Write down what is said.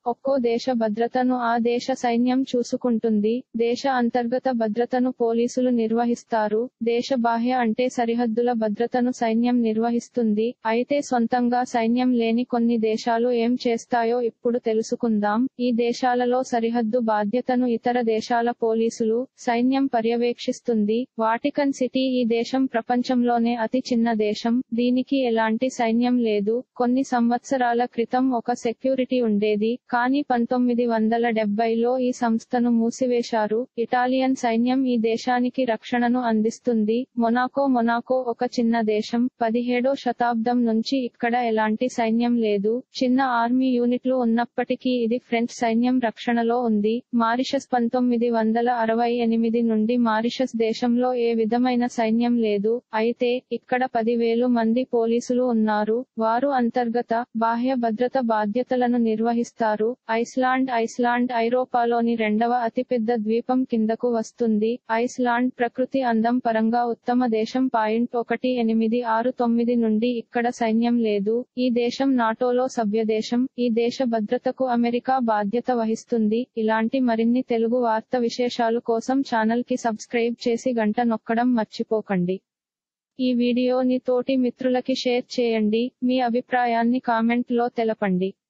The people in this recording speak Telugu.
ఒక్కో దేశ భద్రతను ఆ దేశ సైన్యం చూసుకుంటుంది దేశ అంతర్గత భద్రతను పోలీసులు నిర్వహిస్తారు దేశ బాహ్య అంటే సరిహద్దుల భద్రతను సైన్యం నిర్వహిస్తుంది అయితే సొంతంగా సైన్యం లేని కొన్ని దేశాలు ఏం చేస్తాయో ఇప్పుడు తెలుసుకుందాం ఈ దేశాలలో సరిహద్దు బాధ్యతను ఇతర దేశాల పోలీసులు సైన్యం పర్యవేక్షిస్తుంది వాటికన్ సిటీ ఈ దేశం ప్రపంచంలోనే అతి చిన్న దేశం దీనికి ఎలాంటి సైన్యం లేదు కొన్ని సంవత్సరాల క్రితం ఒక సెక్యూరిటీ ఉండేది కానీ పంతొమ్మిది వందల డెబ్బైలో ఈ సంస్థను మూసివేశారు ఇటాలియన్ సైన్యం ఈ దేశానికి రక్షణను అందిస్తుంది మొనాకో మొనాకో ఒక చిన్న దేశం పదిహేడో శతాబ్దం నుంచి ఇక్కడ ఎలాంటి సైన్యం లేదు చిన్న ఆర్మీ యూనిట్లు ఉన్నప్పటికీ ఇది ఫ్రెంచ్ సైన్యం రక్షణలో ఉంది మారిషస్ పంతొమ్మిది వందల అరవై ఎనిమిది నుండి మారిషస్ దేశంలో ఏ విధమైన సైన్యం లేదు అయితే ఇక్కడ పదివేలు మంది పోలీసులు ఉన్నారు వారు అంతర్గత బాహ్య భద్రత బాధ్యతలను నిర్వహిస్తారు ఐస్లాండ్ ఐస్లాండ్ ఐరోపాలోని రెండవ అతిపెద్ద ద్వీపం కిందకు వస్తుంది ఐస్లాండ్ ప్రకృతి అందం పరంగా ఉత్తమ దేశం పాయింట్ ఒకటి ఎనిమిది ఆరు తొమ్మిది నుండి ఇక్కడ సైన్యం లేదు ఈ దేశం నాటోలో సభ్యదేశం ఈ దేశ భద్రతకు అమెరికా బాధ్యత వహిస్తుంది ఇలాంటి మరిన్ని తెలుగు వార్త విశేషాలు కోసం ఛానల్ కి సబ్స్క్రైబ్ చేసి గంట నొక్కడం మర్చిపోకండి ఈ వీడియోని తోటి మిత్రులకి షేర్ చేయండి మీ అభిప్రాయాన్ని కామెంట్ లో తెలపండి